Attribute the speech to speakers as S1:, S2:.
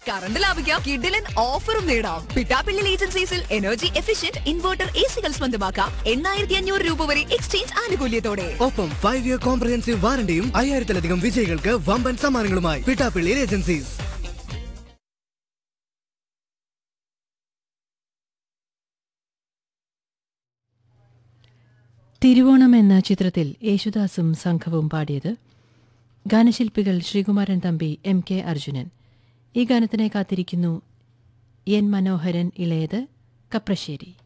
S1: current ലാഭിക്കാം കിഡിലൻ ഓഫറും നേടാം പിട്ടാപ്പിള്ളി ഏജൻസീസിൽ എനർജി എഫിഷ്യന്റ് ഇൻവെർട്ടർ എ സികൾ സ്വന്തമാക്കാം എണ്ണായിരത്തി അഞ്ഞൂറ് രൂപ വരെ എക്സ്ചേഞ്ച് ആനുകൂല്യത്തോടെ
S2: ഒപ്പം ഫൈവ് ഇയർ കോംപ്രഹെൻസീവ് വാറണ്ടിയും അയ്യായിരത്തിലധികം വിജയികൾക്ക് വമ്പൻ സമ്മാനങ്ങളുമായി പിട്ടാപ്പിള്ളി ഏജൻസീസ്
S3: തിരുവോണം എന്ന ചിത്രത്തിൽ യേശുദാസും സംഘവും പാടിയത് ഗാനശില്പികൾ ശ്രീകുമാരൻ തമ്പി എം കെ അർജുനൻ ഈ ഗാനത്തിനെ കാത്തിരിക്കുന്നു എൻ മനോഹരൻ ഇളയത് കപ്രശ്ശേരി